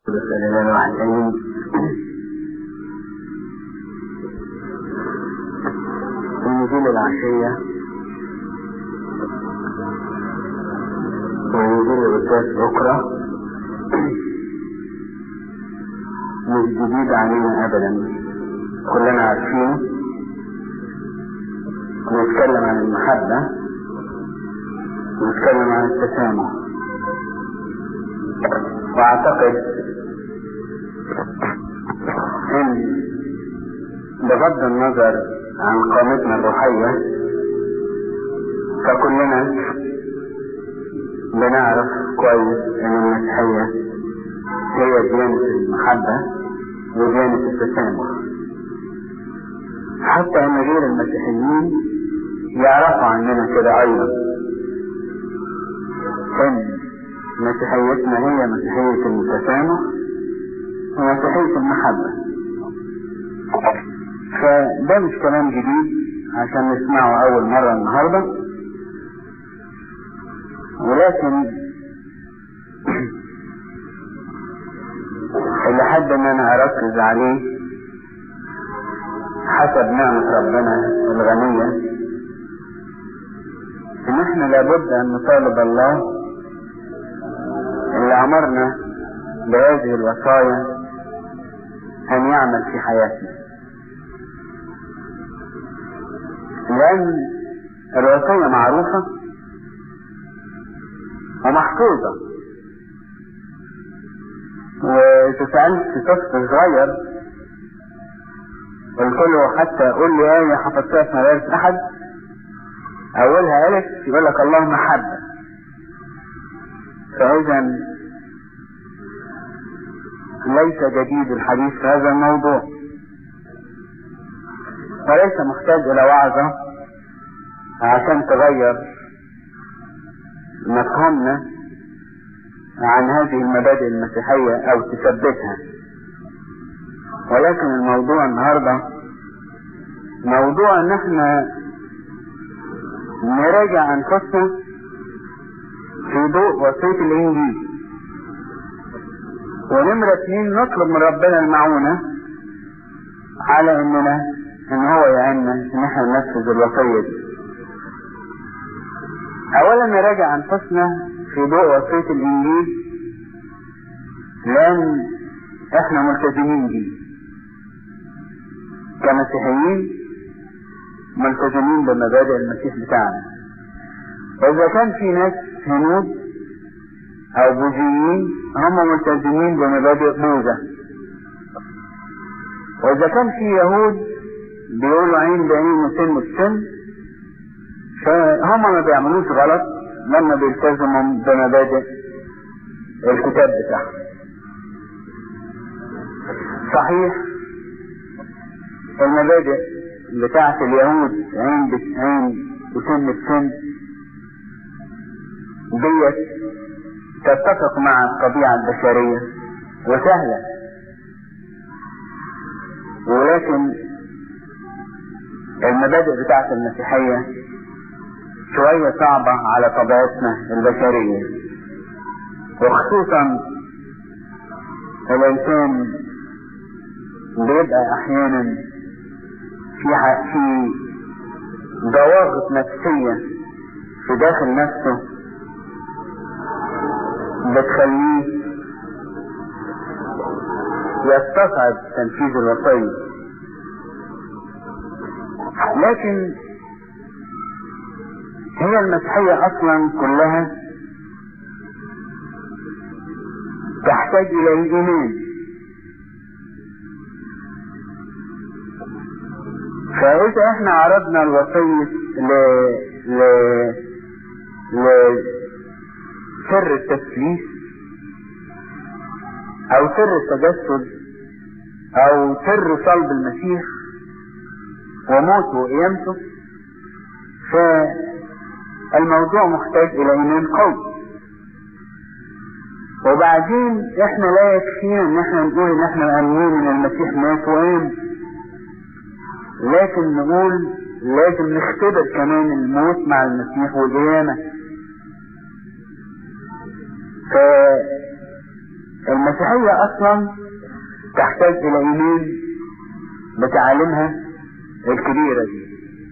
السلام عليكم ونزول العشية ونزول القداس بكرة مش جديد علينا أبدا كلنا عارفين نتكلم عن المحبة ونتكلم عن التسامح واعتقد ان بغض النظر عن قامتنا الروحية فكلنا بنعرف كويس ان المسيحية هي ديانة المحبة وديانة التسامح حتى ان غير المسيحيين يعرفوا عننا كده ايضا ان مسيحيتنا هي مسيحية التسامح ومسيحية المحبة فده مش كلام جديد عشان نسمعه أول مرة النهاردة ولكن اللي حد ان انا اركز عليه حسب نعمة ربنا الغنية ان احنا لابد ان نطالب الله اللي امرنا بهذه الوصايا ان يعمل في حياتنا لان الوصية معروفة ومحفوظة وإذا سألت طفل صغير قلت له حتى قول لي آية حفظتها في مدارس أحد أولها ألف يقول لك الله محبة فإذا ليس جديد الحديث في هذا الموضوع وليس محتاج إلى وعظة عشان تغير مفهومنا عن هذه المبادئ المسيحية أو تثبتها ولكن الموضوع النهاردة موضوع ان احنا نراجع انفسنا في ضوء وصية الانجيل ونمرة اتنين نطلب من ربنا المعونة على اننا ان هو يعيننا ان احنا ننفذ الوصية دي اولا نراجع انفسنا في ضوء وصية الانجيل لان احنا ملتزمين بيه كمسيحيين ملتزمين بمبادئ المسيح بتاعنا واذا كان في ناس هنود او بوذيين هم ملتزمين بمبادئ بوذا واذا كان في يهود بيقولوا عين بعين وسن بسن فهم ما بيعملوش غلط لما بيلتزموا بمبادئ الكتاب بتاعهم صحيح المبادئ بتاعت اليهود عين بعين وسن بسن ديت تتفق مع الطبيعة البشرية وسهلة ولكن المبادئ بتاعت المسيحية شوية صعبة على طبيعتنا البشرية وخصوصا الإنسان بيبقى أحيانا في في ضواغط نفسية في داخل نفسه بتخليه يستصعب تنفيذ الوصية لكن هي المسيحية أصلا كلها تحتاج إلى الإيمان فإذا احنا عرضنا الوصية ل ل ل سر التثليث أو سر التجسد أو سر صلب المسيح وموته وقيامته فالموضوع محتاج إلى إيمان قوي وبعدين احنا لا يكفينا ان احنا نقول ان احنا مأمنين ان المسيح مات وقام لكن نقول لازم نختبر كمان الموت مع المسيح والقيامة المسيحية اصلا تحتاج الى ايمان بتعاليمها الكبيرة دي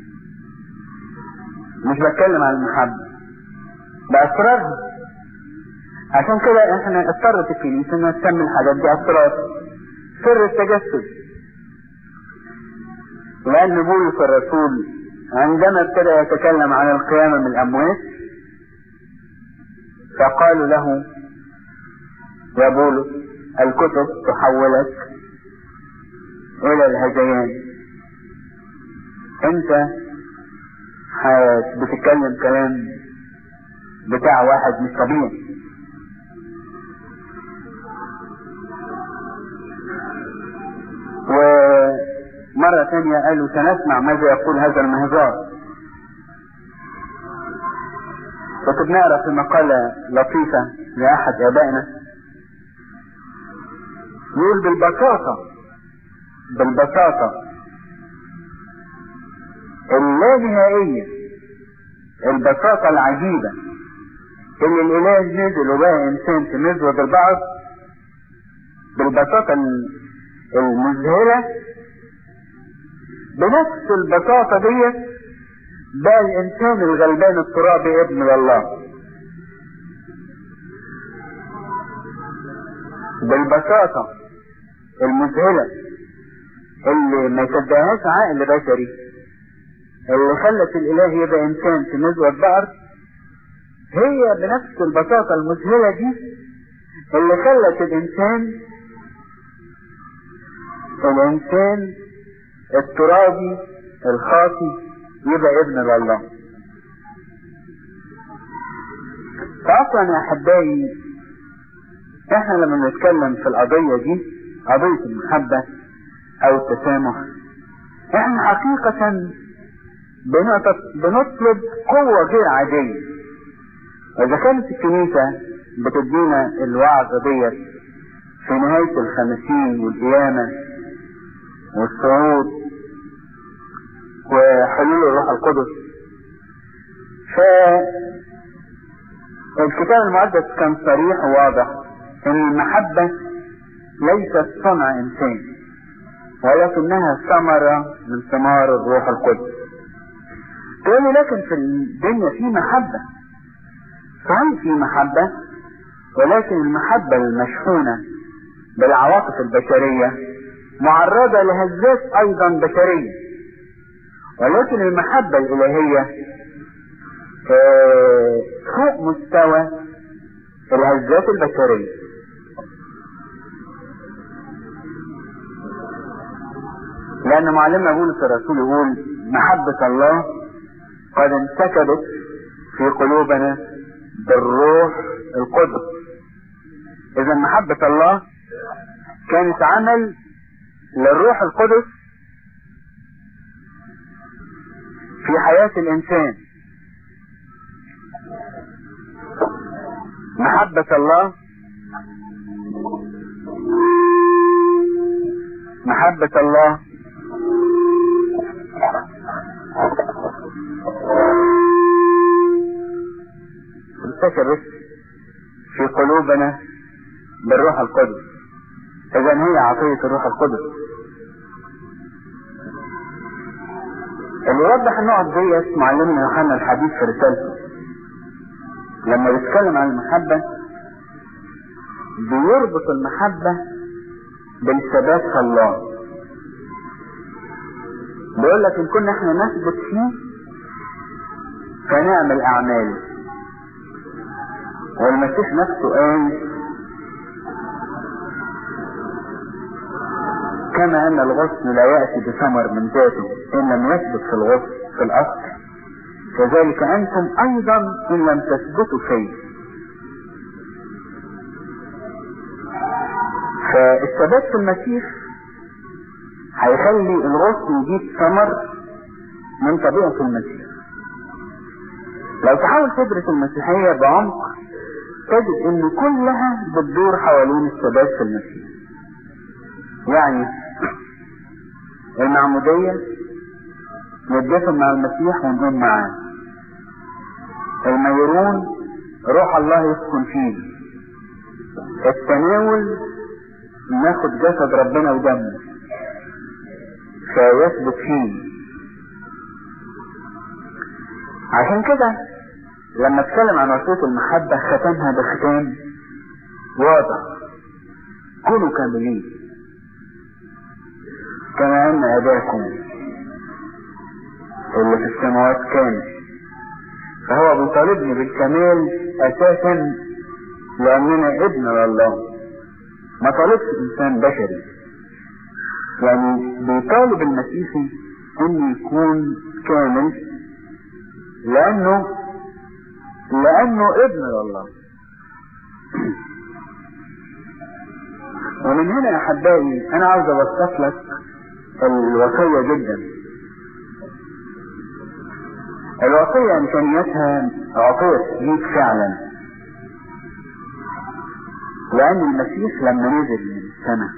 مش بتكلم عن المحبة بأسرارها عشان كده احنا اضطرت الكنيسة انها تسمي الحاجات دي اسرار سر التجسد لأن بولس الرسول عندما ابتدى يتكلم عن القيامة من الأموات فقالوا له يا بولس الكتب تحولك إلى الهذيان أنت بتتكلم كلام بتاع واحد مش طبيعي ومرة ثانية قالوا سنسمع ماذا يقول هذا المهزار وكنت نقرا في مقالة لطيفة لأحد آبائنا يقول بالبساطة بالبساطة اللانهائية البساطة العجيبة اللي الإله نزل وبقى إنسان في مزود البعض بالبساطة المذهلة بنفس البساطة ديت بقى الإنسان الغلبان الترابي ابن الله بالبساطة المذهلة اللي ما يصدقهاش عقل بشري اللي خلت الاله يبقى انسان في نزوة بقر هي بنفس البساطة المذهلة دي اللي خلت الانسان الانسان الترابي الخاطي يبقى ابن لله فاصلا يا احبائي احنا لما نتكلم في القضية دي قضية المحبة او التسامح احنا حقيقة بنطلب قوة غير عادية وإذا كانت الكنيسة بتدينا الوعظة ديت في نهاية الخمسين والقيامة والصعود وحلول الروح القدس فالكتاب المقدس كان صريح وواضح ان المحبة ليست صنع انسان ولكنها ثمرة من ثمار الروح القدس تقول لي لكن في الدنيا في محبة صحيح في محبة ولكن المحبة المشحونة بالعواطف البشرية معرضة لهزات ايضا بشرية ولكن المحبة الالهية فوق مستوى الهزات البشرية لأن معلمنا بولس الرسول يقول محبة الله قد انسكبت في قلوبنا بالروح القدس اذا محبة الله كانت عمل للروح القدس في حياة الانسان محبة الله محبة الله انتشرت في قلوبنا بالروح القدس اذا هي عطية الروح القدس اللي يوضح النقط ديت معلمنا يوحنا الحديث في رسالته لما بيتكلم عن المحبة بيربط المحبة بالثبات في الله بيقول لك ان كنا احنا نثبت فيه فنعمل اعماله والمسيح نفسه قال كما ان الغصن لا يأتي بثمر من ذاته ان لم يثبت في الغصن في الاصل كذلك انتم ايضا ان لم تثبتوا فيه فالثبات في المسيح هيخلي الغصن يجيب ثمر من طبيعة المسيح لو تحاول تدرس المسيحية بعمق تجد ان كلها بتدور حوالين الثبات في المسيح يعني المعمودية ندفن مع المسيح ونقوم معاه الميرون روح الله يسكن فيه التناول ناخد جسد ربنا ودمه فيثبت فيه عشان كده لما اتكلم عن وصية المحبة ختمها بختام واضح كونوا كاملين كما ان اباكم اللي في السماوات كامل فهو بيطالبني بالكمال اساسا لاننا ابن لله ما طالبش انسان بشري يعني بيطالب المسيحي انه يكون كامل لانه لانه ابن لله ومن هنا يا احبائي انا عاوز اوصف لك الوصية جدا الوصية امكانياتها عطية تجيب فعلا لان المسيح لما نزل من السماء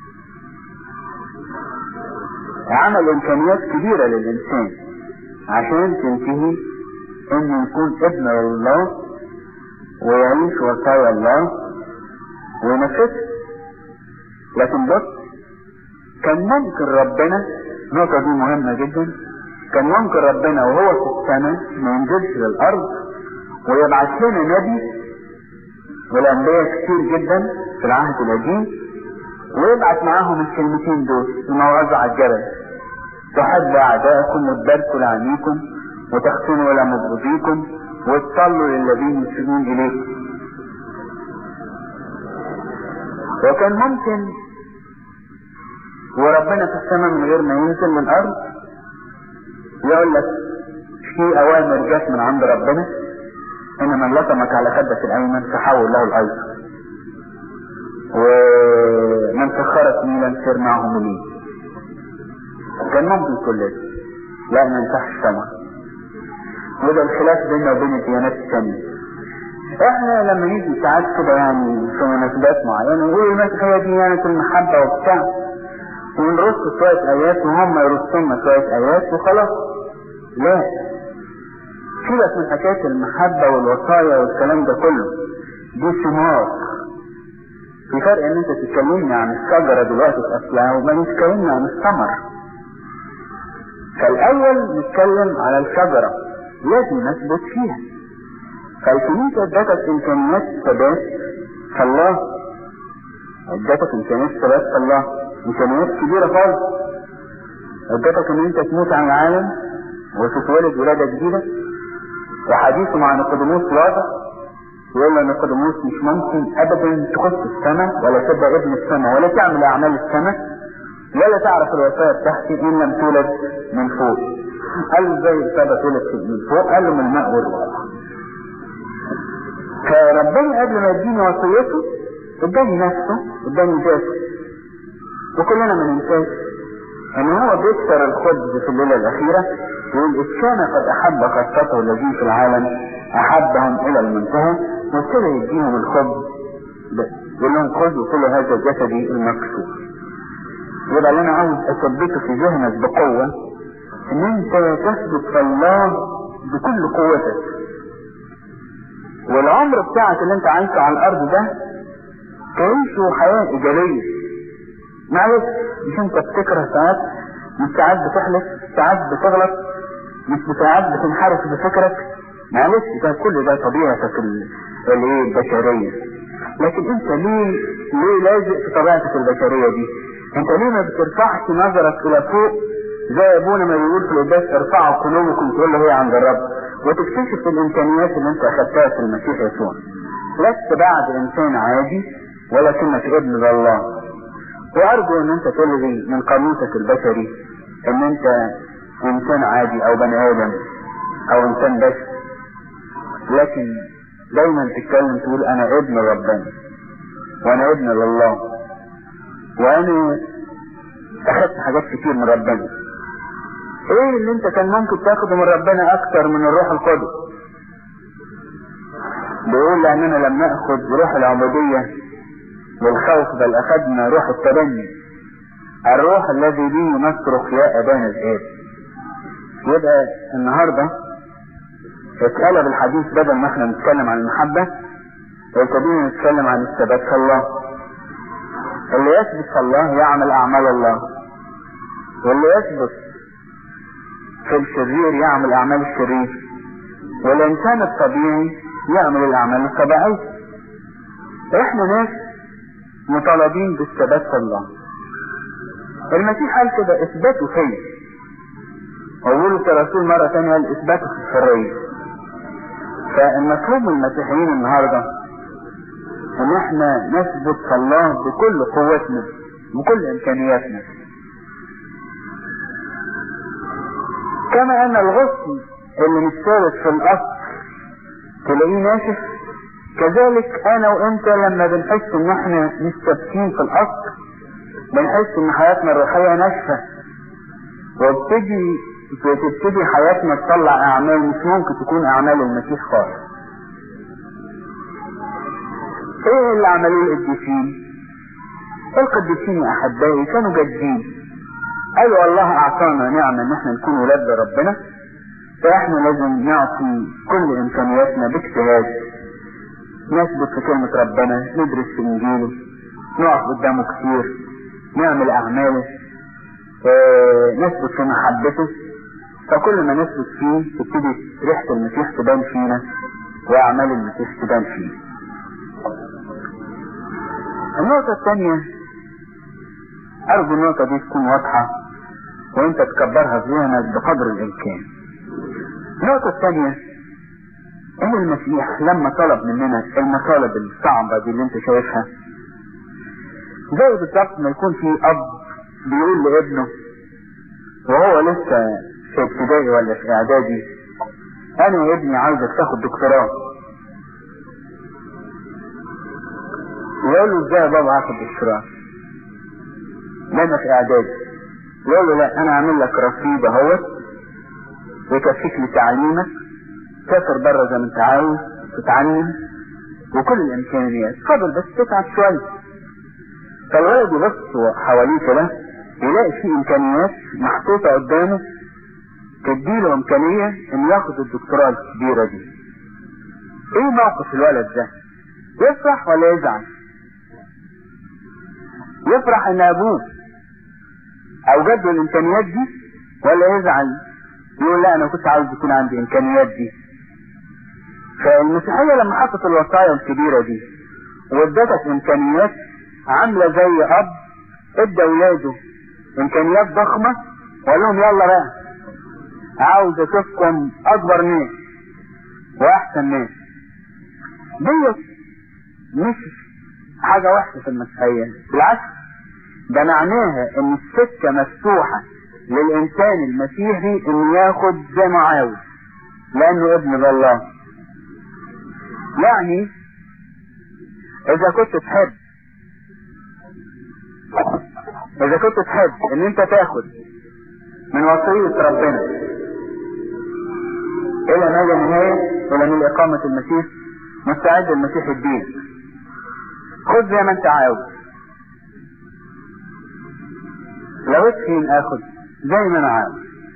عمل امكانيات كبيرة للانسان عشان تنتهي انه يكون ابن الله ويعيش وصايا الله وينفذها لكن بص كان ممكن ربنا النقطة دي مهمة جدا كان ممكن ربنا وهو في السماء ما ينزلش للأرض ويبعث لنا نبي والأنبياء كتير جدا في العهد القديم ويبعث معاهم الكلمتين دول الموعظة على الجبل تحب أعداءكم وتباركوا لعنيكم وتختنوا إلى مبغضيكم وتصلوا للذين يسلمون إليكم وكان ممكن وربنا في السماء من غير ما ينزل من الارض يقول لك في اوامر جت من عند ربنا ان من لطمك على خدك الايمن فحول له الايسر ومن سخرت ميلا سير معه مليل كان ممكن كل ده لا ما ينفعش طبعا وده الخلاف بيننا وبين الديانات الثانيه احنا لما نيجي ساعات كده يعني في مناسبات معينة نقول المسيحية دي يعني المحبة وبتاع ونرص شوية آيات وهم يرصوا لنا شوية آيات وخلاص لا سيبك من حكاية المحبة والوصايا والكلام ده كله دي ثمار في فرق ان انت تتكلمني عن الشجرة دلوقتي في اصلها وما تتكلمني عن الثمر فالاول نتكلم على الشجرة لازم نثبت فيها فالكنيسة ادتك امكانيات ثبات في الله ادتك امكانيات ثبات في الله امكانيات كبيرة خالص ادتك ان انت تموت عن العالم وتتولد ولادة جديدة وحديثه مع نيقوديموس واضح يقول له نيقوديموس مش ممكن ابدا تخش السماء ولا تبقى ابن السماء ولا تعمل اعمال السماء ولا تعرف الوصايا بتاعتي ان لم تولد من فوق قال له ازاي السبب تولد من فوق قال له من الماء والروح فربنا قبل ما يديني وصيته اداني نفسه اداني ذاته وكلنا ما ننساش ان هو بيكسر الخبز في الليله الاخيره يقول اذ كان قد احب خطته الذين في العالم احبهم الى المنتهى وابتدى يديهم الخبز يقول لهم خذوا كل هذا جسدي المكسور يبقى اللي انا عاوز اثبته في ذهنك بقوه ان انت تثبت في الله بكل قوتك والعمر بتاعك اللي انت عايشه على الارض ده تعيشه حياة ايجابية معلش مش انت بتكره ساعات مش ساعات بتحلف ساعات بتغلط مش ساعات بتنحرف بفكرك معلش ده كل ده طبيعتك الايه البشرية لكن انت ليه ليه لازق في طبيعتك البشرية دي انت ليه ما بترفعش نظرك الى فوق زي ابونا ما بيقول في القداس ارفعوا قلوبكم تقول له هي عند الرب وتكتشف الامكانيات اللي انت اخذتها في المسيح يسوع لست بعد انسان عادي ولكنك ابن الله وارجو ان انت تلغي من قاموسك البشري ان انت انسان عادي او بني ادم او انسان بس لكن دايما تتكلم تقول انا ابن ربنا وانا ابن لله وانا اخدت حاجات كتير من ربنا ايه اللي انت كان ممكن تاخده من ربنا اكتر من الروح القدس بيقول لاننا لم ناخذ روح العبودية للخوف بل اخذنا روح التبني الروح الذي به نصرخ يا ابانا الاب يبقى النهارده اتقلب الحديث بدل ما احنا نتكلم عن المحبة ابتدينا نتكلم عن الثبات في الله اللي يثبت في الله يعمل اعمال الله واللي يثبت في الشرير يعمل اعمال الشرير والانسان الطبيعي يعمل الاعمال الطبيعية احنا ناس مطالبين بالثبات في الله المسيح قال كده اثبتوا فيا وقولوا الرسول مرة ثانية قال اثبتوا في الحرية فالمطلوب من المسيحيين النهاردة ان احنا نثبت في الله بكل قوتنا بكل امكانياتنا كما ان الغصن اللي مستورد في القصر تلاقيه ناشف كذلك انا وانت لما بنحس ان احنا مستبكين في القصر بنحس ان حياتنا الروحية ناشفة وابتدي بتبتدي حياتنا تطلع اعمال مش ممكن تكون اعمال المسيح خالص ايه اللي عملوه القديسين القديسين يا احبائي كانوا جادين قالوا الله اعطانا نعمة ان احنا نكون ولاد ربنا فاحنا لازم نعطي كل امكانياتنا باجتهاد نثبت في كلمة ربنا ندرس في انجيله نقف قدامه كتير نعمل اعماله اه نثبت في محبته فكل ما نثبت فيه تبتدي ريحة المسيح تبان فينا واعمال المسيح تبان فينا النقطة الثانية أرجو النقطة دي تكون واضحة وأنت تكبرها في ذهنك بقدر الإمكان. النقطة الثانية إن المسيح لما طلب مننا المطالب الصعبة دي اللي أنت شايفها زي بالظبط ما يكون في أب بيقول لابنه وهو لسه في ابتدائي ولا في إعدادي أنا يا ابني عايزك تاخد دكتوراه يقول له ازاي يا بابا هاخد دكتوراه ده انا في اعدادي يقول له لا انا اعمل لك رصيد اهوت يكفيك لتعليمك سافر بره زي ما انت عاوز تتعلم وكل الامكانيات فضل بس تتعب شويه فالولد يبص حواليه كده يلاقي في امكانيات محطوطه قدامه تديله امكانيه انه ياخد الدكتوراه الكبيره دي ايه موقف الولد ده يفرح ولا يزعل يفرح ان ابوه اوجد له الامكانيات دي ولا يزعل يقول لا انا كنت عاوز يكون عندي الامكانيات دي فالمسيحيه لما حطت الوصايا الكبيره دي وادتك امكانيات عامله زي اب ادى اولاده امكانيات ضخمه وقال لهم يلا بقى عاوز اشوفكم اكبر ناس واحسن ناس ديت مش حاجة وحشة في المسيحية بالعكس ده معناها ان السكة مفتوحة للانسان المسيحي انه ياخد زي ما عاوز لانه ابن الله يعني اذا كنت تحب اذا كنت تحب ان انت تاخد من وصية ربنا الى ما لا نهاية الى من اقامة المسيح مستعد المسيح الدين خد زي ما انت عاوز لو اتفين اخد زي ما انا عاوز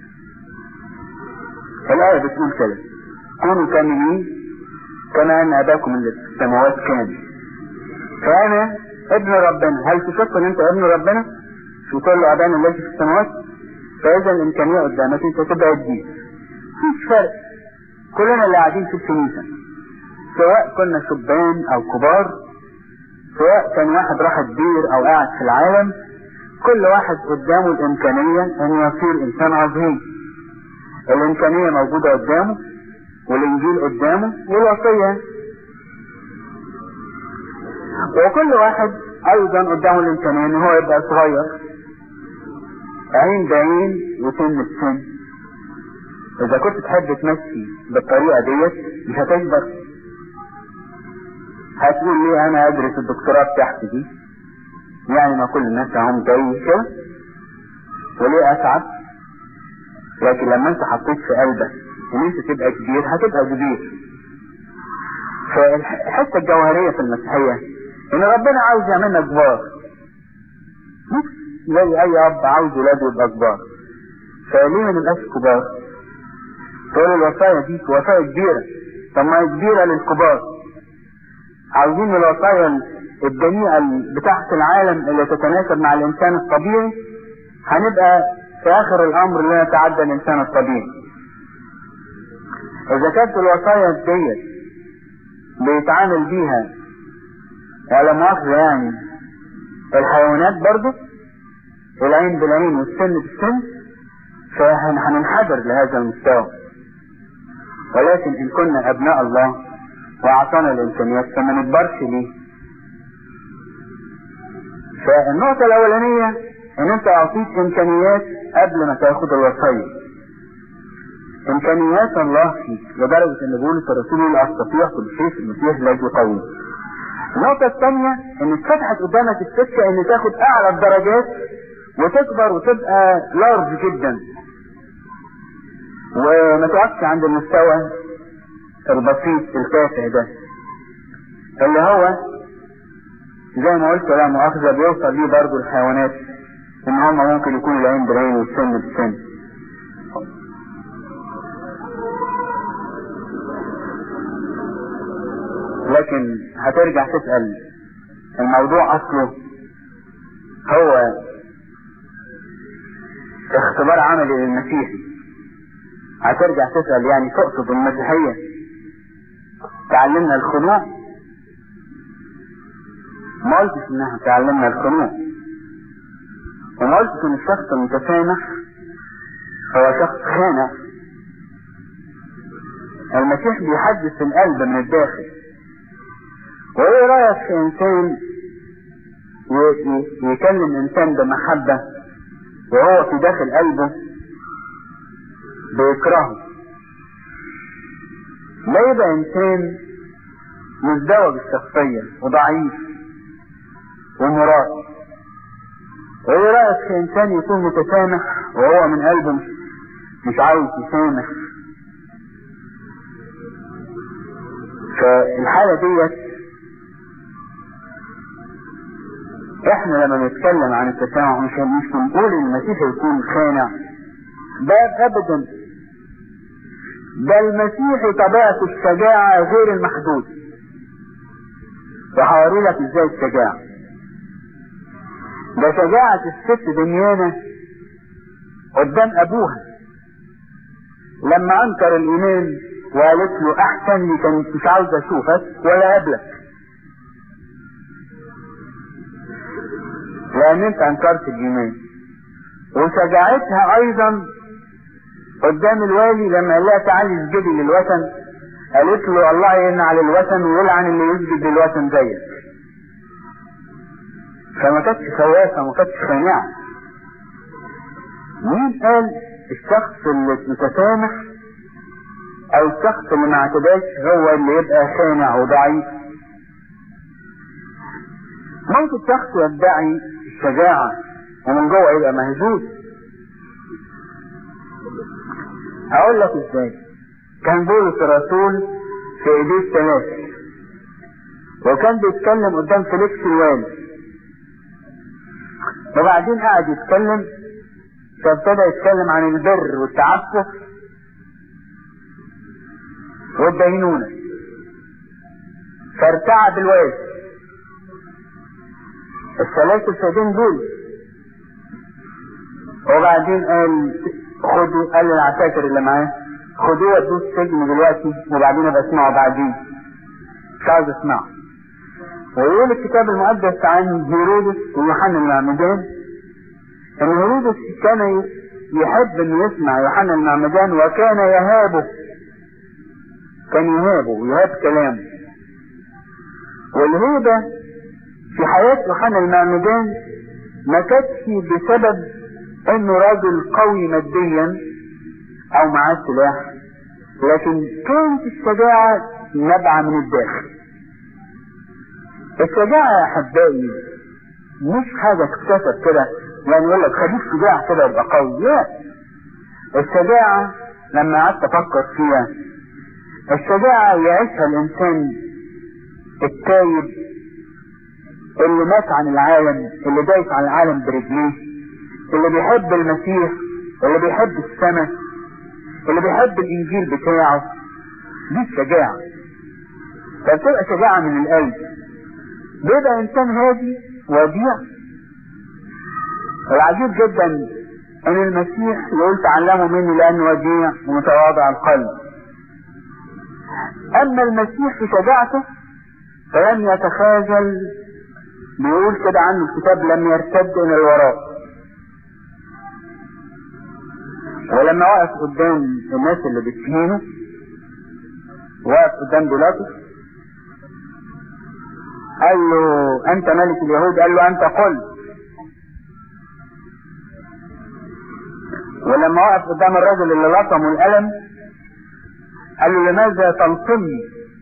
الآية بتقول كده كونوا كاملين كما ان اباكم اللي في السماوات كامل فانا ابن ربنا هل تشك ان انت ابن ربنا شو تقول له ابانا الذي في السماوات فاذا الامكانية قدامك انت تبقى الدين مفيش فرق كلنا اللي قاعدين في الكنيسة سواء كنا شبان او كبار سواء كان واحد راح كبير او قاعد في العالم كل واحد قدامه الامكانية ان يصير انسان عظيم الامكانية موجودة قدامه والانجيل قدامه والوصية وكل واحد ايضا قدامه الامكانية ان هو يبقى صغير عين بعين وسن بسن اذا كنت تحب تمشي بالطريقة ديت مش هتكبر هتقول ليه انا ادرس الدكتوراه بتاعتي دي يعني ما كل الناس هم زي كده وليه اتعب لكن لما انت حطيت في قلبك ان انت تبقى كبير هتبقى كبير فالحته الجوهريه في المسيحيه ان ربنا عاوز يعملنا كبار زي اي اب عاوز ولاده يبقى كبار فليه ما نبقاش كبار تقول الوصايا دي وصايا كبيره طب ما هي كبيره للكبار عاوزين الوصايا الدنيئة بتاعت العالم اللي تتناسب مع الإنسان الطبيعي هنبقى في آخر الأمر لا نتعدى الإنسان الطبيعي إذا كانت الوصايا ديت بيتعامل بيها ولا مؤاخذة يعني الحيوانات برضه العين بالعين والسن بالسن فهننحدر لهذا المستوى ولكن إن كنا أبناء الله وأعطانا الإمكانيات فما نكبرش ليه فالنقطة الأولانية إن أنت أعطيت إمكانيات قبل ما تاخد الوصية إمكانيات الله فيك لدرجة إن بولس الرسول يقول أستطيع كل شيء في المسيح الذي قوي النقطة الثانية إن اتفتحت قدامك السكة إن تاخد أعلى الدرجات وتكبر وتبقى لارج جدا وما تقفش عند المستوى البسيط التافه ده اللي هو زي ما قلت لا مؤاخذة بيوصل ليه برضه الحيوانات ان هم ممكن يكونوا العين بالعين والسن بالسن لكن هترجع تسأل الموضوع اصله هو اختبار عملي للمسيحي هترجع تسأل يعني تقصد المسيحية تعلمنا الخنوع ما قلتش انها تعلمنا الخنوع وما قلتش ان الشخص المتسامح هو شخص خانع المسيح بيحدث القلب من الداخل وايه رايك في انسان يكلم انسان بمحبة وهو في داخل قلبه بيكرهه لا يبقى انسان مزدوج الشخصية وضعيف ومراد وايه رأيك في انسان يكون متسامح وهو من قلبه مش, مش عاوز يسامح فالحالة ديت احنا لما نتكلم عن التسامح مش مش بنقول ان المسيح يكون خانع ده ابدا ده المسيح طبيعة الشجاعة غير المحدود وهوري لك ازاي الشجاعة ده شجاعة الست دنيانة قدام ابوها لما انكر الايمان وقالت له احسن لي كان مش عاوز اشوفك ولا قبلك لان انت انكرت الايمان وشجاعتها ايضا قدام الوالي لما قال لها تعالي اسجدي للوثن قالت له الله ينعل الوثن ويلعن اللي يسجد للوثن زيك فما كانتش خوافه ما كانتش خانعه مين قال الشخص اللي متسامح او الشخص اللي ما اعتداش هو اللي يبقى خانع وضعيف ممكن شخص يدعي الشجاعة ومن جوه يبقى مهزوز هقول لك ازاي كان بولس الرسول في ايديه الثلاثة وكان بيتكلم قدام فيليكس الوالي وبعدين قعد يتكلم فابتدى يتكلم عن البر والتعفف والدينونة فارتعب الوالي الثلاثة السيدين دول وبعدين قال خدوا قال للعساكر اللي معاه خدوه ودوه السجن دلوقتي وبعدين ابقى اسمعوا بعدين مش عاوز اسمعه ويقول الكتاب المقدس عن هيرودس ويوحنا المعمدان ان هيرودس كان يحب انه يسمع يوحنا المعمدان وكان يهابه كان يهابه ويهاب كلامه والهيبة في حياة يوحنا المعمدان ما كانتش بسبب انه راجل قوي ماديا او معاه سلاح لكن كانت الشجاعة نابعة من الداخل الشجاعة يا احبائي مش حاجة اكتسب كده يعني يقول لك خليك شجاع كده يبقى قوي لا الشجاعة لما قعدت افكر فيها الشجاعة يعيشها الانسان التايب اللي مات عن العالم اللي دايس عن العالم برجليه اللي بيحب المسيح اللي بيحب السماء اللي بيحب الانجيل بتاعه دي الشجاعة فبتبقى شجاعة من القلب بيبقى انسان هادي وديع العجيب جدا ان المسيح يقول تعلموا مني لانه وديع ومتواضع القلب اما المسيح في شجاعته فلم يتخاذل بيقول كده عنه الكتاب لم يرتد الى الوراء ولما وقف قدام الناس اللي بتهينه وقف قدام بيلاطس قال له انت ملك اليهود قال له انت قل ولما وقف قدام الرجل اللي لطمه الالم قال له لماذا تلطمني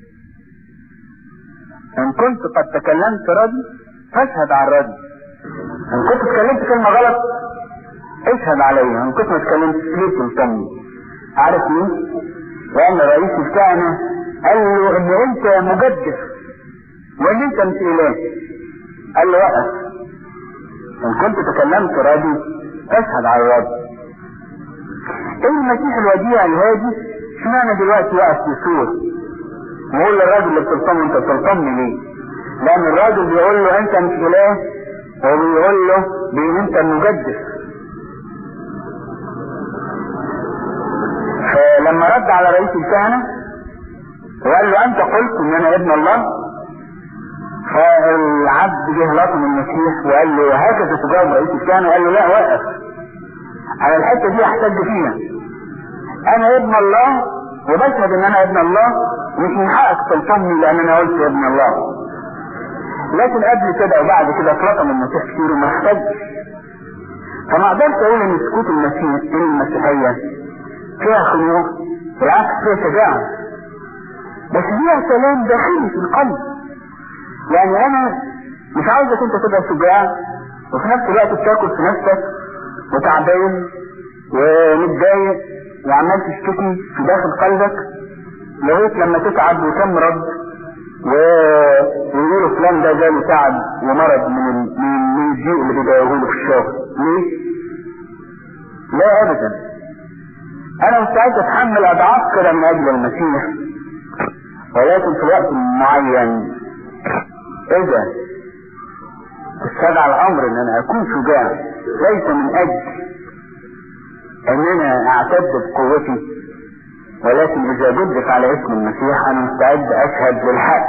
ان كنت قد تكلمت ردي فاشهد على الردي ان كنت اتكلمت كلمة غلط اشهد عليا ان كنت ما اتكلمتش ليه تلطمني عارف ليه لان رئيس الكهنة قال له ان انت مجدف وان انت مش اله قال له وقف ان كنت تكلمت راضي اشهد على الراضي ايه المسيح الوديع الهادي اشمعنى دلوقتي واقف يصور ويقول للراجل اللي بتلطمه انت بتلطمني ليه لان الراجل بيقول له انت مش اله وبيقول له بان انت مجدف فلما رد على رئيس الكهنة وقال له انت قلت ان انا ابن الله فالعبد جه لطم المسيح وقال له هكذا تجاوب رئيس الكهنة قال له لا وقف على الحتة دي احتج فيها انا ابن الله وبشهد ان انا ابن الله مش من حقك تلطمني لان انا قلت ابن الله لكن قبل كده وبعد كده اتلطم المسيح كتير وما احتجش فما اقدرش اقول ان سكوت المسيح ان المسيحية فيها خنوع بالعكس فيها شجاعة بس فيها سلام داخلي في القلب يعني انا مش عاوزك انت تبقى شجاع وفي نفس الوقت بتاكل في نفسك وتعبان ومتضايق وعمال تشتكي في داخل قلبك لغايه لما تتعب وتمرض ويقولوا فلان ده جاله تعب ومرض من من من الضيق اللي بيضايقوه له في الشغل ليه؟ لا ابدا انا مستعد اتحمل اضعاف كده من اجل المسيح ولكن في وقت معين اذا استدعى الامر ان انا اكون شجاع ليس من اجل ان انا اعتد بقوتي ولكن اذا جدت على اسم المسيح انا مستعد اشهد للحق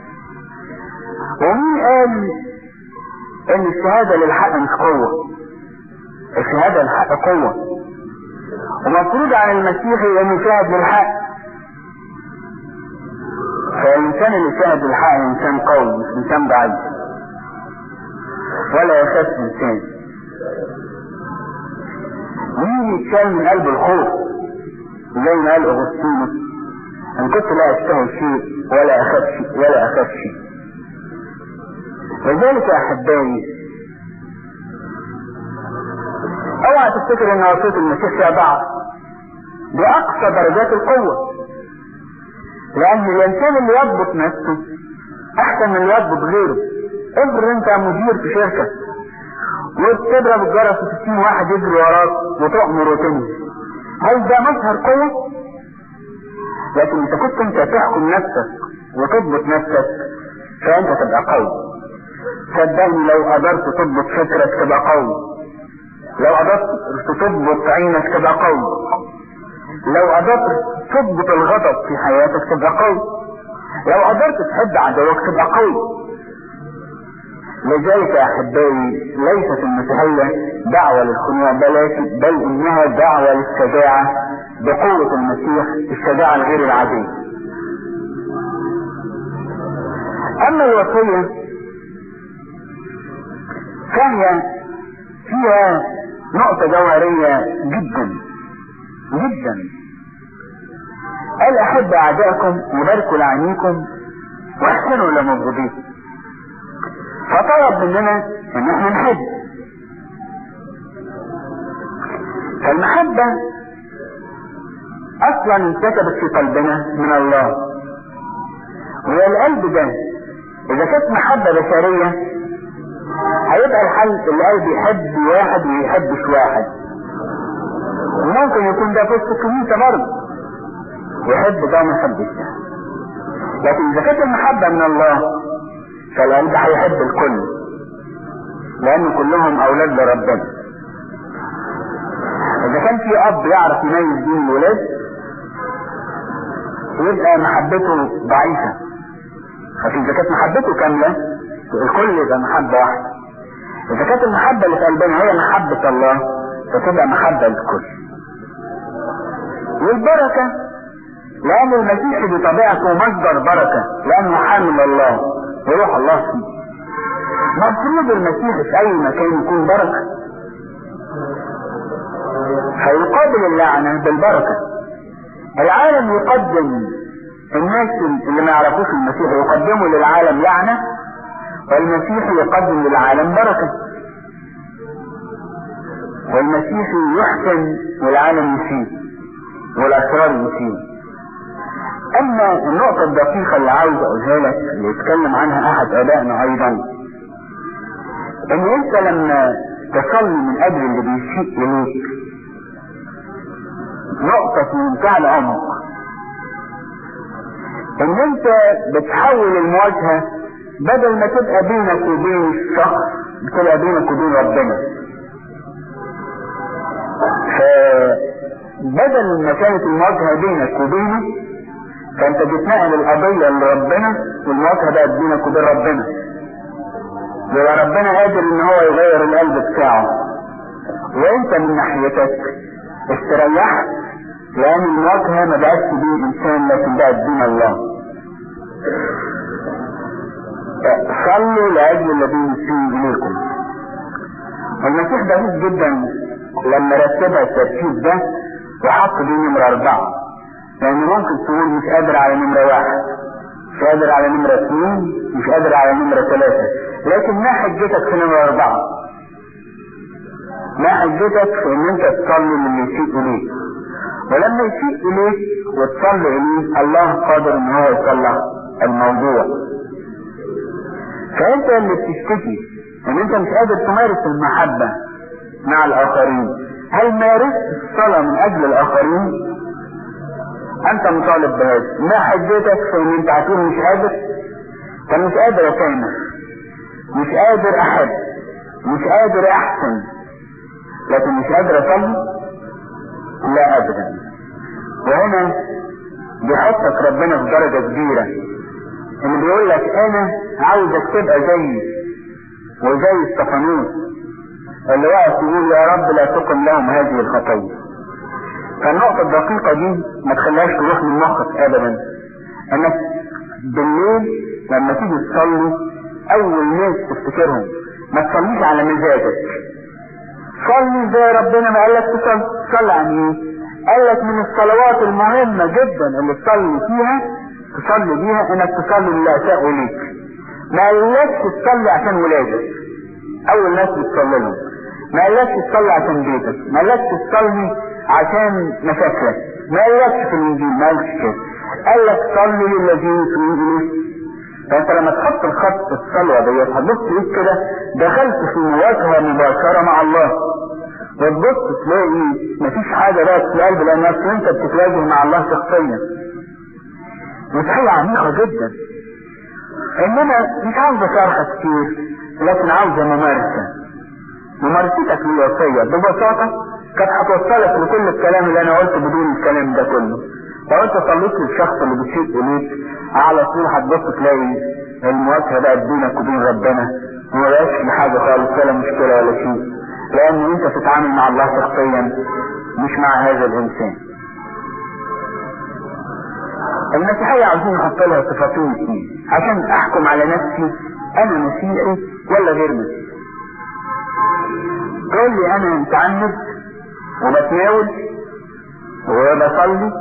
ومين قال ان الشهادة للحق مش قوة الشهادة للحق قوة ومفروض على المسيحي ان يشاهد للحق فالانسان اللي شاهد للحق انسان قوي مش انسان ضعيف ولا يخاف انسان مين يتشال من قلب الخوف زي ما قال اغسطينوس ان كنت لا استاهل شيء ولا اخاف شيء ولا اخاف شيء لذلك يا احبائي اوعى تفتكر ان وصيه المسيح فيها ضعف دي اقصى درجات القوه لان الانسان اللي يضبط نفسه احسن من اللي يضبط غيره افرض انت مدير في شركه وتضرب الجرس وستين واحد يجري وراك وتؤمر وتنهي هل ده مظهر قوة؟ لكن اذا كنت انت تحكم نفسك وتضبط نفسك فانت تبقى قوي صدقني لو قدرت تضبط فكرك تبقى قوي لو قدرت تضبط عينك تبقى قوي لو قدرت تضبط الغضب في حياتك تبقى قوي لو قدرت تحب عدوك تبقى قوي لذلك يا احبائي ليست المسيحية دعوة للخنوع بل, بل انها دعوة للشجاعة بقوة المسيح الشجاعة الغير العادية اما الوصية فهي فيها نقطة جوهرية جدا جدا قال احب اعدائكم وباركوا لعينيكم واحسنوا لمبغضيكم فطلب مننا ان احنا نحب فالمحبة اصلا انكتبت في قلبنا من الله وهي القلب ده اذا كانت محبة بشرية هيبقى الحل القلب يحب واحد ويحبش واحد وممكن يكون ده في وسط الكنيسة برضه يحب ده وما يحبش ده لكن اذا كانت المحبة من الله فالقلب هيحب الكل لان كلهم اولاد لربنا اذا كان في اب يعرف يميز بين الولاد يبقى محبته ضعيفة لكن اذا كانت محبته كاملة الكل يبقى محبة واحدة اذا كانت المحبة اللي في قلبنا هي محبة الله فتبقى محبة للكل والبركة لأن المسيح بطبيعته مصدر بركة لأنه حامل الله وروح الله فيه مفروض المسيح في أي مكان يكون بركة فيقابل اللعنة بالبركة العالم يقدم الناس اللي ما يعرفوش المسيح يقدموا للعالم لعنة والمسيح يقدم للعالم بركة والمسيح يحسن والعالم يسيء والأسرار يسيء أما النقطة الدقيقة اللي عاوز أقولها لك اللي يتكلم عنها أحد آبائنا أيضا إن أنت لما تصلي من أجل اللي بيسيء إليك نقطة من منتهى العمق إن أنت بتحول المواجهة بدل ما تبقى بينك وبين الشخص بتبقى بينك وبين ربنا فبدل ما كانت المواجهة بينك وبينه فانت بتنقل القضية لربنا والمواجهة بقت بينك وبين ربنا يبقى ربنا قادر ان هو يغير القلب بتاعه وانت من ناحيتك استريحت لان المواجهة ما بقتش بين انسان لكن بقت بين الله صلوا لاجل الذين يسيء اليكم المسيح دقيق جدا لما رتبها الترتيب ده وحط دي نمرة أربعة لأن ممكن تقول مش قادر على نمرة واحد مش قادر على نمرة اثنين مش قادر على نمرة ثلاثة لكن ما حجتك في نمرة أربعة ما حجتك في إن أنت تصلي للي يسيء إليك ولما يسيء إليك وتصلي إليه الله قادر إن هو يصلح الموضوع فأنت اللي بتشتكي إن أنت مش قادر تمارس المحبة مع الآخرين هل مارست الصلاة من أجل الآخرين؟ أنت مطالب بهذا ما حجتك في إن أنت هتقول مش قادر؟ طب مش قادر أسامح مش قادر أحب مش قادر أحسن لكن مش قادر أصلي؟ لا أبدا وهنا بيحطك ربنا في درجة كبيرة إن بيقول لك أنا عاوزك تبقى زيي وزي استفانوس اللي واقف يقول يا رب لا تقم لهم هذه الخطية فالنقطة الدقيقة دي ما تخليهاش تروح من مخك ابدا انك بالليل لما تيجي تصلي اول ناس تفتكرهم ما تصليش على مزاجك صلي زي ربنا ما قالك تصلي تصلي عن ايه قال لك من الصلوات المهمة جدا اللي تصلي فيها تصلي بيها انك تصلي لله اساءوا ليك ما قالكش تصلي عشان ولادك اول ناس بتصلي لهم ما قالكش تصلي عشان بيتك ما قالكش تصلي عشان مشاكلك ما قالكش في الانجيل ما قالكش كده قال لك صلي للذين يسوءون اليك فانت لما تحط الخط الصلوة ديت هتبص ايه كده دخلت في مواجهة مباشرة مع الله وتبص تلاقي مفيش حاجة بقى في القلب لانك انت بتتواجه مع الله شخصيا مسيحية عميقة جدا انما مش عاوزة شرح كتير لكن عاوزة ممارسة ممارستك للوصية ببساطة كانت هتوصلك لكل الكلام اللي انا قلته بدون الكلام ده كله لو انت صليت للشخص اللي بتشيء اليك على طول هتبص تلاقي المواجهة بقت بينك وبين ربنا وما بقاش في حاجة خالص ولا مشكلة ولا شيء لان انت تتعامل مع الله شخصيا مش مع هذا الانسان المسيحية عاوزين نحط لها صفتين اثنين عشان احكم على نفسي انا مسيحي ولا غير مسيحي تقول لي انا متعمد وبتناول وبصلي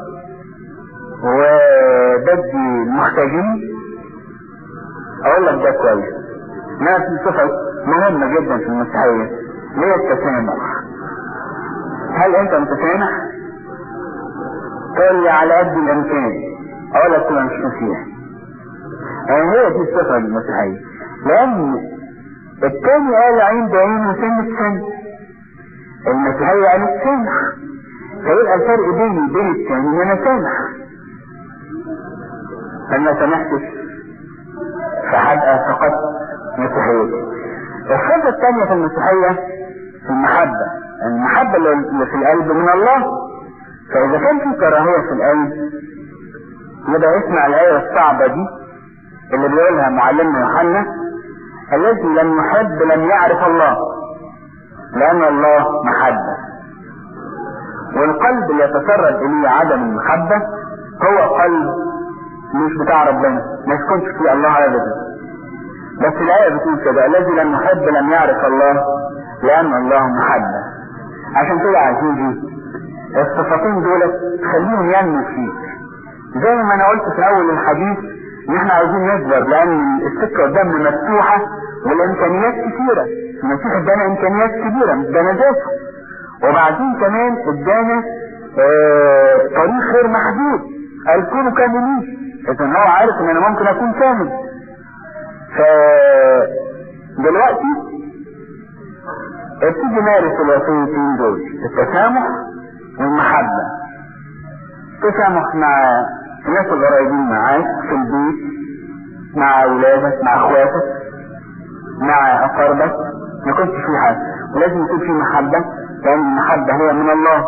وبدي المحتاجين اقول لك ده كويس ما في صفة مهمة جدا في المسيحية هي التسامح هل انت متسامح تقول لي على قد الامكان اقول لك كده مش مسيحي يعني هي دي الصفة المسيحية لان التاني قال عين بعين وسن السن المسيحية قالت سامح فيبقى الفرق بيني وبين التاني ان انا سامح أنا ما سمحتش فهبقى فقدت مسيحيتي الخطة الثانية في المسيحية المحبة المحبة اللي في القلب من الله فإذا كان في كراهية في القلب يبقى اسمع الآية الصعبة دي اللي بيقولها معلمنا يوحنا الذي لم يحب لم يعرف الله لأن الله محبة والقلب اللي يتسرب إليه عدم المحبة هو قلب مش بتاع ربنا ما يكونش فيه الله أبدا بس الآية بتقول كده الذي لم يحب لم يعرف الله لأن الله محبة عشان كده عزيزي الصفتين دول خليهم ينمو فيك زي ما انا قلت في اول الحديث ان احنا عايزين نكبر لان السكه قدامنا مفتوحه والامكانيات كثيره المسيح ادانا امكانيات كبيره مش ادانا ذاته وبعدين كمان ادانا اه طريق غير محدود قال كونوا كاملين اذا هو عارف ان انا ممكن اكون كامل ف دلوقتي ابتدي مارس الوصيتين دول التسامح والمحبة تسامح مع الناس القريبين معاك في البيت مع اولادك مع اخواتك مع اقاربك ما يكونش في حاجة ولازم يكون في محبة لان المحبة هي من الله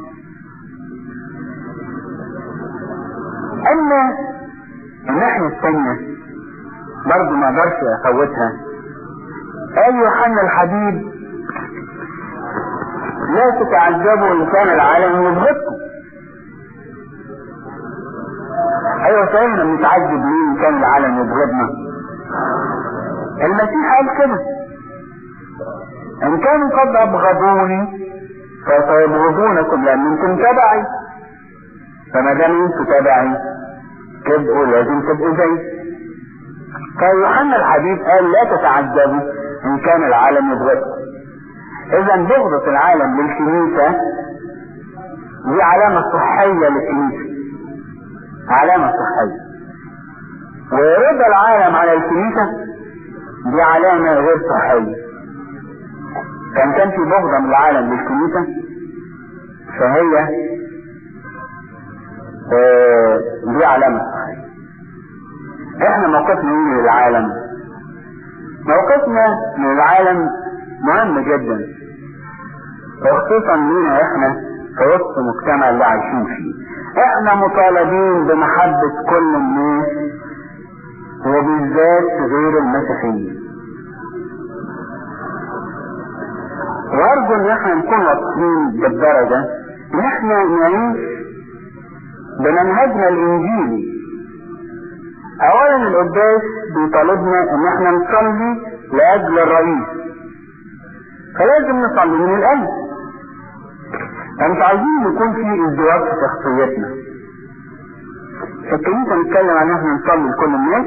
اما الناحية الثانية برضه ما اقدرش افوتها قال يوحنا الحبيب لا تتعجبوا ان كان العالم يبغضكم ايوه صحيح بنتعجب ليه ان كان العالم يبغضنا المسيح قال كده ان كانوا قد ابغضوني فسيبغضونكم لان انتم تبعي فما دام انتم تبعي تبقوا لازم تبقوا زي فيوحنا الحبيب قال لا تتعجبوا ان كان العالم يبغضكم اذا بغضة العالم للكنيسة دي علامة صحية للكنيسة علامة صحية ورضا العالم على الكنيسة دي علامة غير صحية كان كان في بغضة من العالم للكنيسة فهي اه دي علامة صحية احنا موقفنا ايه للعالم موقفنا من العالم مهم جدا وخصوصا لينا احنا في وسط المجتمع اللي عايشين فيه احنا مطالبين بمحبة كل الناس وبالذات غير المسيحيين وارجو ان احنا نكون واضحين بالدرجة ان احنا نعيش بمنهجنا الانجيلي اولا القداس بيطالبنا ان احنا نصلي لاجل الرئيس فلازم نصلي من القلب مش عايزين يكون في ازدواج في شخصيتنا في الكنيسة نتكلم عن احنا نصلي لكل الناس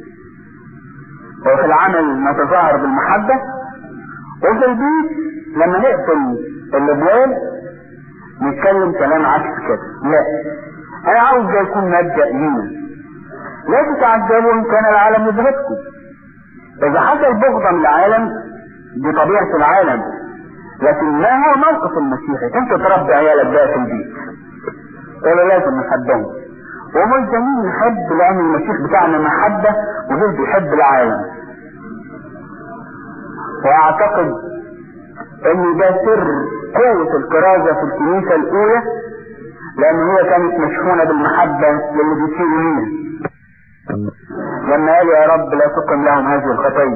وفي العمل نتظاهر بالمحبة وفي البيت لما نقفل الابواب نتكلم كلام عكس كده لا انا عاوز ده يكون مبدأ لينا لا تتعجبوا ان كان العالم يبغضكم اذا حصل بغضة من العالم دي طبيعة العالم لكن ما هو موقف المسيحي انت تربي عيالك بقى في البيت ولا لازم نحبهم وملزمين نحب لان المسيح بتاعنا محبة ومش بيحب العالم واعتقد ان ده سر قوة الكرازة في الكنيسة الاولى لان هي كانت مشحونة بالمحبة للي بيصيروا لينا لما قال يا رب لا تقم لهم هذه الخطيه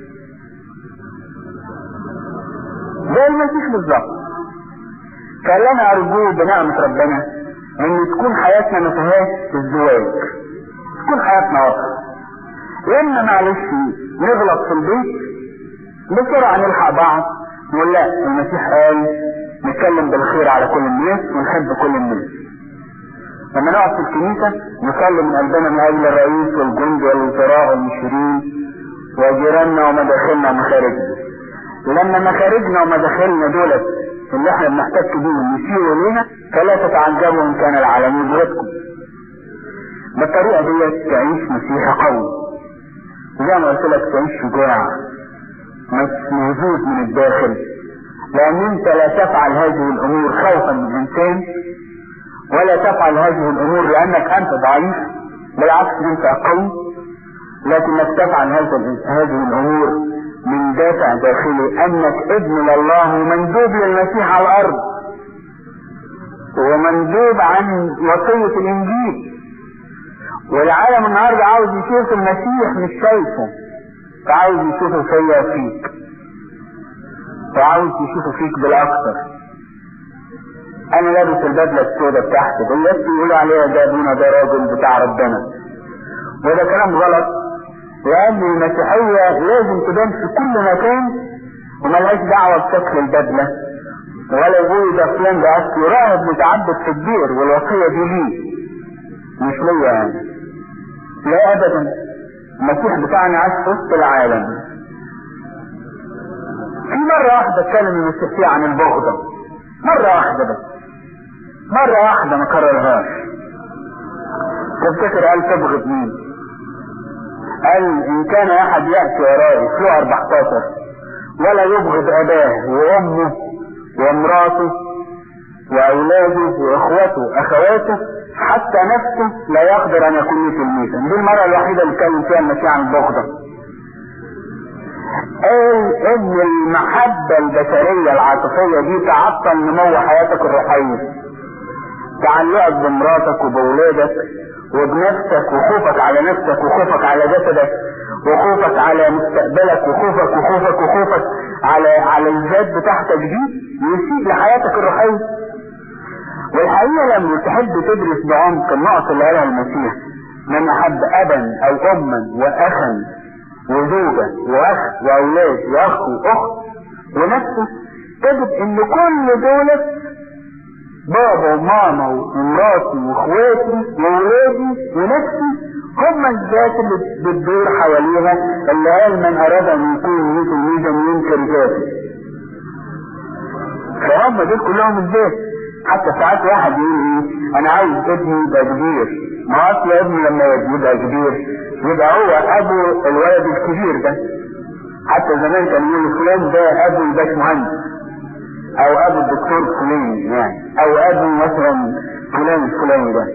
زي المسيح بالظبط فاللي انا ارجوه بنعمة ربنا ان تكون حياتنا ما فيهاش الزواج تكون حياتنا واضحة لما معلش نغلط في البيت بسرعة نلحق بعض نقول لا المسيح قال نتكلم بالخير على كل الناس ونحب كل الناس لما نقعد في الكنيسة نصلي من قلبنا من اجل الرئيس والجند والوزراء والمشيرين وجيراننا ومداخلنا ومخارجنا لما مخارجنا ومداخلنا دولت اللي احنا بنحتك بيهم يسيروا لينا فلا تتعجبوا ان كان العالم يبغضكم بالطريقة ديت تعيش مسيحي قوي زي ما قلت لك تعيش شجاع موجود من الداخل لان انت لا تفعل هذه الامور خوفا من انسان ولا تفعل هذه الامور لانك انت ضعيف بالعكس انت قوي لكنك تفعل هذا هذه الامور من دافع داخلي انك ابن لله ومندوب للمسيح على الارض ومندوب عن وصية الانجيل والعالم النهاردة عاوز يشوف المسيح مش شايفه فعاوز يشوفه فيا وفيك وعاوز يشوفه فيك بالاكثر انا لابس البدلة السوداء بتاعتي ديت بيقولوا عليها ده ابونا ده راجل بتاع ربنا وده كلام غلط لان المسيحية لازم تبان في كل مكان وملهاش دعوة بشكل البدلة ولا يقول ده فلان ده اصله راهب متعبد في الدير والوصية دي ليه مش ليا يعني لا ابدا المسيح بتاعنا عاش في وسط العالم في مرة واحدة اتكلم المسيح فيها عن البغضة مرة واحدة بس مرة واحدة ما كررهاش تفتكر قال تبغض مين قال ان كان احد يأتي ورائي في 14 ولا يبغض اباه وامه وامراته واولاده واخوته اخواته حتى نفسه لا يقدر ان يكون لي تلميذا دي المرة الوحيدة اللي اتكلم فيها المسيح عن البغضة قال ان المحبة البشرية العاطفية دي تعطل نمو حياتك الروحية تعلقك بمراتك وبولادك وبنفسك وخوفك على نفسك وخوفك على جسدك وخوفك على مستقبلك وخوفك وخوفك وخوفك على على الذات بتاعتك دي يسيء لحياتك الروحية والحقيقة لما تحب تدرس بعمق النقط اللي قالها المسيح من أحب أبا أو أما وأخا وزوجة وأخ وأولاد وأخ وأخت ونفسه تجد إن كل دولة بابا وماما ومراتي واخواتي وولادي ونفسي هم الذات اللي بتدور حواليها اللي قال من اراد ان يكون لي تلميذا ينكر ذاته فهم دول كلهم الذات حتى ساعات واحد يقول ايه انا عايز ابني يبقى كبير ما اصل ابني لما يبقى كبير يبقى هو ابو الولد الكبير ده حتى زمان كان يقول فلان ده ابو الباش مهندس او ابو الدكتور فلان يعني او ابو مثلا فلان الفلاني ده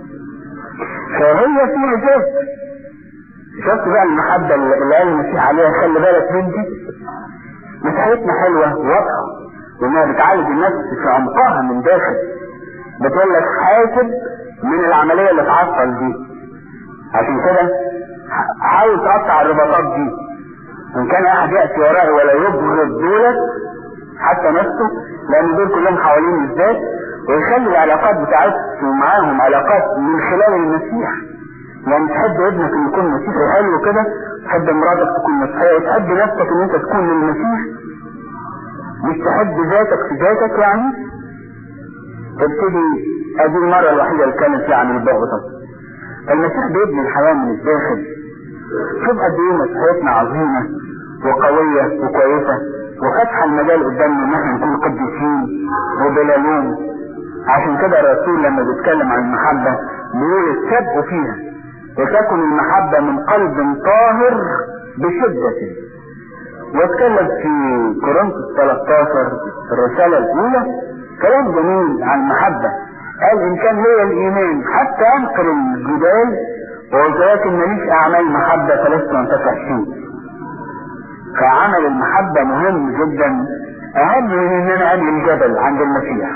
فهي فيها ذات شفت بقى المحبة اللي قال المسيح عليها خلي بالك من دي مسيحيتنا حلوة واضحة وانها بتعالج النفس في عمقها من داخل بتقول لك حاسب من العملية اللي اتعطل دي عشان كده حاول تقطع الرباطات دي ان كان احد يأتي ورائي ولا يبغض دولت حتى نفسه لان دول كلهم حوالين الذات ويخلي العلاقات بتاعته معاهم علاقات من خلال المسيح يعني تحب ابنك ان يكون مسيحي حلو كده تحب مراتك تكون مسيحية تحب نفسك ان انت تكون للمسيح مش تحب ذاتك في ذاتك يعني تبتدي ادي المرة الوحيدة اللي اتكلم فيها عن البغضة المسيح بيبني الحياة من الداخل شوف قد ايه مسيحيتنا عظيمة وقوية وكويسة وفتح المجال قدامنا ان احنا نكون قديسين وبلا لوم عشان كده الرسول لما بيتكلم عن المحبة بيقول اتسابقوا فيها وتكن المحبة من قلب طاهر بشدة واتكلم في كورنثوس 13 الرسالة الأولى كلام جميل عن المحبة قال إن كان هي الإيمان حتى أنقر الجبال ولكن ماليش أعمال محبة فلست أنتفع شيء فعمل المحبة مهم جدا أهم من إن أنا أبني الجبل عند المسيح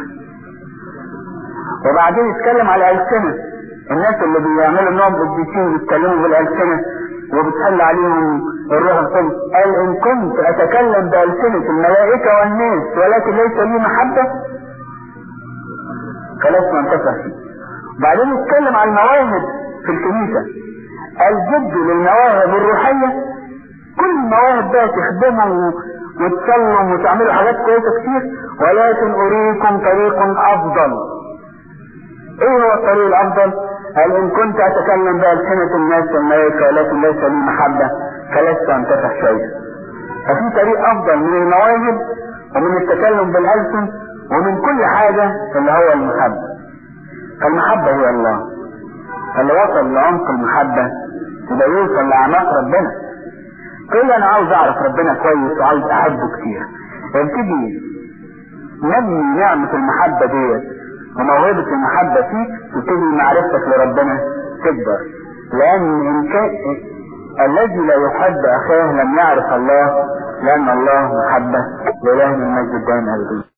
وبعدين يتكلم على الألسنة الناس اللي بيعملوا انهم قديسين بيتكلموا بالألسنة وبتحل عليهم الروح القدس قال ان كنت اتكلم بألسنة الملائكة والناس ولكن ليس لي محبة فلست انتفع فيه بعدين يتكلم عن المواهب في الكنيسة الجد للمواهب الروحية كل المواهب بقى تخدموا وتصلوا وتعملوا حاجات كويسة كتير ولكن اريكم طريق افضل ايه هو الطريق الافضل قال ان كنت اتكلم بألسنة الناس والملائكة ولكن ليس لي محبة فلست انتفع شيئا ففي طريق افضل من المواهب ومن التكلم بالألسن ومن كل حاجة اللي هو المحبة فالمحبة هي الله اللي وصل لعمق المحبة يبقى يوصل لأعماق ربنا تقول انا عاوز اعرف ربنا كويس وعاوز احبه كتير ابتدي نبني نعمة المحبة ديت وموهبة المحبة فيك تبتدي معرفتك لربنا تكبر لأن إن كان الذي لا يحب أخاه لم يعرف الله لأن الله محبة لإله المجد الدائم أبدا